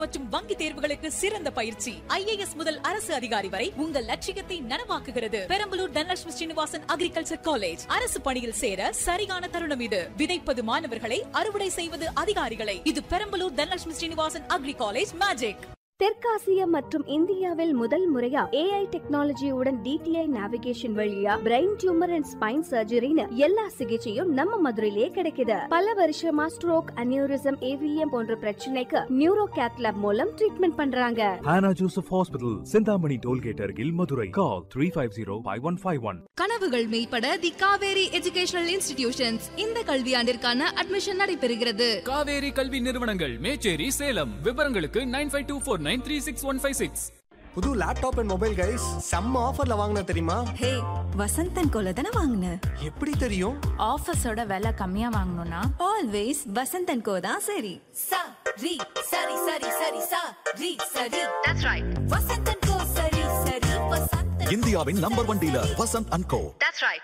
மற்றும் வங்கி தேர்வுகளுக்கு சிறந்த பயிற்சி ஐஏஎஸ் முதல் அரசு அதிகாரி வரை உங்கள் லட்சியத்தை நனவாக்குகிறது பெரம்பலூர் தனலட்சுமி ஸ்ரீனிவாசன் அக்ரிகல்ச்சர் காலேஜ் அரசு பணியில் சேர சரியான தருணம் இது விதைப்பது மாணவர்களை அறுவடை செய்வது அதிகாரிகளை இது Perambalur Dhanalakshmi Srinivasan agri college magic தெற்காசியா மற்றும் இந்தியாவில் முதல் முறையா ஏஐ டெக்னாலஜியுடன் டிடிஐ நேவிகேஷன் வழியா பிரெயின் டியூமர் அண்ட் ஸ்பைன் சர்ஜரின்னு எல்லா சிகிச்சையும் நம்ம மதுரையிலே கிடைக்குது பல வருஷமா ஸ்ட்ரோக் அனியூரிசம் ஏவிஎம் போன்ற பிரச்சனைக்கு நியூரோ கேத்லாப் மூலம் ட்ரீட்மெண்ட் பண்றாங்க Hannah Joseph Hospital, Sindhamani Tollgate Argil, Madurai. Call 350-5151. கனவுகள் மெய்ப்பட தி காவேரி எஜுகேஷனல் இன்ஸ்டிடியூஷன்ஸ் இந்த கல்வியாண்டிற்கான அட்மிஷன் நடைபெறுகிறது காவேரி கல்வி நிறுவனங்கள் மேச்சேரி சேலம் விவரங்களுக்கு nine five two four nine three six one five six புது லேப்டாப் அண்ட் மொபைல் கைஸ் செம்ம ஆஃபர்ல வாங்கின தெரியுமா ஹே வசந்தன் கோல தானே வாங்கின எப்படி தெரியும் ஆஃபர்ஸோட விலை கம்மியா வாங்கணும்னா ஆல்வேஸ் வசந்தன் கோ தான் சரி sa ri sari sari sari sa ri sari that's right vasantan ko sari sari vasantan இந்தியாவின் number one dealer Vasanth and co that's right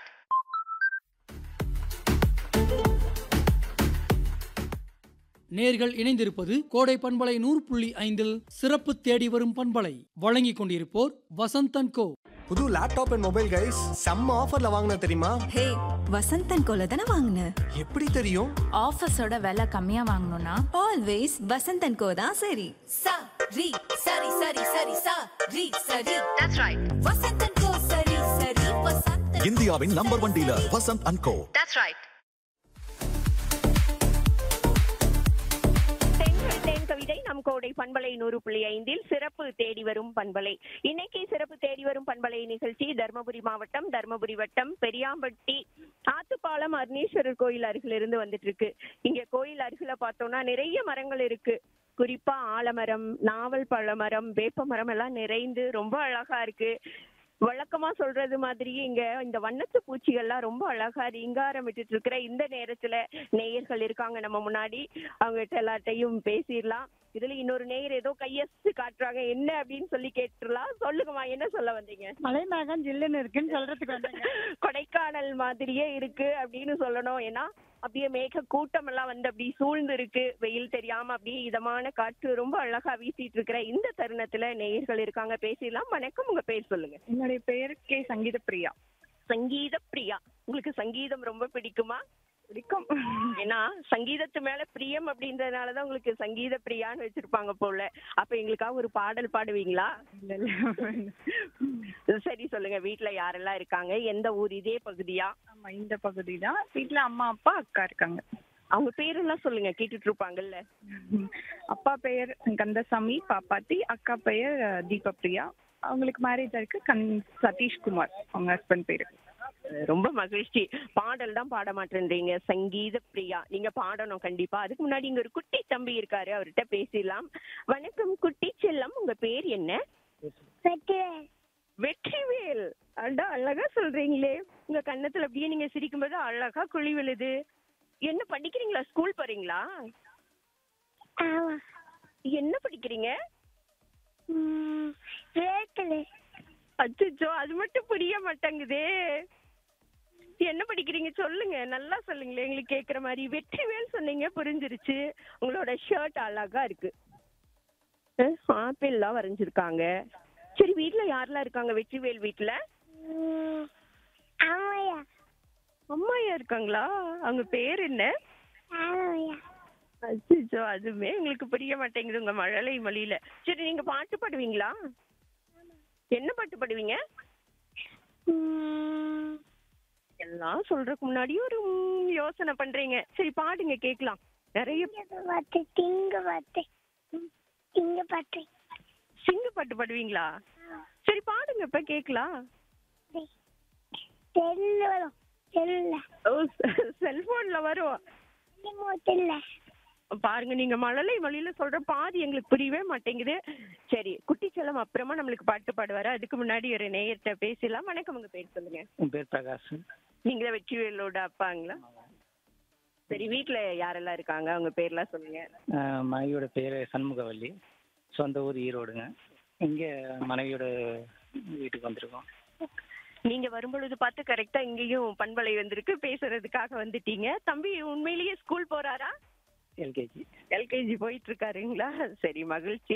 நேர்கள் இணைந்திருப்பது கோடை பண்பலை நூறு புள்ளி ஐந்தில் சிறப்பு தேடி வரும் பண்பலை வழங்கிக் கொண்டிருப்போர் வசந்தன் கோ புது லேப்டாப் அண்ட் மொபைல் கைஸ் செம்ம ஆஃபர்ல வாங்கின தெரியுமா ஹே வசந்தன் கோல தானே வாங்கின எப்படி தெரியும் ஆஃபர்ஸோட விலை கம்மியா வாங்கணும்னா ஆல்வேஸ் வசந்தன் கோ தான் சரி sa ri sari sari sari sa ri sari that's right vasantan ko sari sari vasantan இந்தியாவின் number one dealer Vasanth and co that's right தென்றல் தேன் கவிதை நம் கோடை பண்பலை நூறு புள்ளி ஐந்தில் சிறப்பு தேடி வரும் பண்பலை இன்னைக்கு சிறப்பு தேடி வரும் பண்பலை நிகழ்ச்சி தருமபுரி மாவட்டம் தருமபுரி வட்டம் பெரியாம்பட்டி ஆத்துப்பாலம் அருணேஸ்வரர் கோயில் அருகிலிருந்து வந்துட்டு இருக்கு இங்க கோயில் அருகில பார்த்தோம்னா நிறைய மரங்கள் இருக்கு குறிப்பா ஆலமரம் நாவல் பழமரம் வேப்ப மரம் எல்லாம் நிறைந்து ரொம்ப அழகா இருக்கு வழக்கமா சொல்றது மாதிரியே இங்க இந்த வண்ணத்து பூச்சிகள்லாம் ரொம்ப அழகா ரீங்காரம் விட்டுட்டு இருக்கிற இந்த நேரத்துல நேயர்கள் இருக்காங்க நம்ம முன்னாடி அவங்ககிட்ட எல்லார்ட்டையும் பேசிடலாம் இதுல இன்னொரு நேயர் ஏதோ கையசு காட்டுறாங்க என்ன அப்படின்னு சொல்லி கேட்டுலாம் சொல்லுங்கம்மா என்ன சொல்ல வந்தீங்க மலை மேகம் ஜில்லுன்னு இருக்குன்னு சொல்றதுக்கு வந்தேங்க கொடைக்கானல் மாதிரியே இருக்கு அப்படின்னு சொல்லணும் ஏன்னா அப்படியே மேக கூட்டம் எல்லாம் வந்து அப்படி சூழ்ந்து இருக்கு வெயில் தெரியாம அப்படியே இதமான காற்று ரொம்ப அழகா வீசிட்டு இருக்கிற இந்த தருணத்துல நேயர்கள் இருக்காங்க பேசிடலாம் வணக்கம் உங்க பேர் சொல்லுங்க என்னுடைய பெயர் கே சங்கீத பிரியா சங்கீத பிரியா உங்களுக்கு சங்கீதம் ரொம்ப பிடிக்குமா பிடிக்கும் ஏன்னா சங்கீதத்து மேல பிரியம் அப்படின்றதுனாலதான் உங்களுக்கு சங்கீத பிரியான்னு வச்சிருப்பாங்க போல அப்ப எங்களுக்காக ஒரு பாடல் பாடுவீங்களா இல்ல இல்ல சரி சொல்லுங்க வீட்ல யாரெல்லாம் இருக்காங்க எந்த ஊர் இதே பகுதியா ஆமா இந்த பகுதி தான் வீட்டுல அம்மா அப்பா அக்கா இருக்காங்க அவங்க பேரெல்லாம் சொல்லுங்க கேட்டுட்டு இருப்பாங்கல்ல அப்பா பெயர் கந்தசாமி பாப்பாத்தி அக்கா பெயர் அஹ், தீபப்ரியா அவங்களுக்கு மேரேஜ் ஆயிருக்கு கண் சதீஷ்குமார் அவங்க ஹஸ்பண்ட் பேரு ரொம்ப மகிழ்ச்சி பாடல் தான் பாட மாட்டேன்றீங்க சங்கீத பிரியா நீங்க பாடணும் கண்டிப்பா அதுக்கு முன்னாடி இங்க ஒரு குட்டி தம்பி இருக்காரு அவர்கிட்ட பேசிடலாம் வணக்கம் குட்டி செல்லம் உங்க பேர் என்ன வெற்றிவேல் அடா அழகா சொல்றீங்களே உங்க கன்னத்துல அப்படியே நீங்க சிரிக்கும்போது அழகா குழி விழுது என்ன படிக்கிறீங்களா ஸ்கூல் போறீங்களா என்ன படிக்கிறீங்க அச்சோ அது மட்டும் புரிய மாட்டேங்குதே என்ன படிக்கிறீங்க சொல்லுங்க நல்லா சொல்லுங்களேன் எங்களுக்கு கேக்குற மாதிரி வெற்றிவேல் சொன்னீங்க புரிஞ்சிருச்சு உங்களோட ஷர்ட் அழகா இருக்கு ஆப்பிள்லாம் வரைஞ்சிருக்காங்க சரி வீட்ல யாரெல்லாம் இருக்காங்க வெற்றிவேல் வீட்ல அம்மாயா இருக்காங்களா அவங்க பேர் என்ன அச்சோ அதுமே உங்களுக்கு புரிய மாட்டேங்குது உங்க மழலை மொழியில சரி நீங்க பாட்டு பாடுவீங்களா என்ன பாட்டு பாடுவீங்க எல்லாம் சொல்றதுக்கு முன்னாடி ஒரு ம், யோசனை பண்றீங்க சரி பாடுங்க கேக்கலாம் நிறைய சிங்க பாட்டு பாடுவீங்களா சரி பாடுங்க இப்ப கேக்கலாம் ஓ செல்போன்ல வரும் பாருங்க நீங்க மழலை மொழியில சொல்ற பாதி எங்களுக்கு புரியவே மாட்டேங்குது சரி குட்டிச்செல்லம் அப்புறமா நம்மளுக்கு பாட்டு பாடுவாரு அதுக்கு முன்னாடி ஒரு நேயர்கிட்ட பேசலாம் வணக்கம் உங்க பேர் சொல்லுங்க என் பேர் பிரகாஷ் நீங்க தான் வெற்றிவேலோட அப்பாங்களா சரி வீட்ல யாரெல்லாம் இருக்காங்க அவங்க பேர்லாம் சொல்லுங்க அஹ் மனைவியோட பேர் சண்முகவல்லி சொந்த ஊர் ஈரோடுங்க இங்கே மனைவியோட வீட்டுக்கு வந்திருக்கோம் நீங்க வரும்பொழுது பார்த்து கரெக்டா இங்கேயும் பண்பலை வந்திருக்கு பேசுறதுக்காக வந்துட்டீங்க தம்பி உண்மையிலேயே ஸ்கூல் போறாரா எல்கேஜி எல்கேஜி போயிட்டு இருக்காருங்களா சரி மகிழ்ச்சி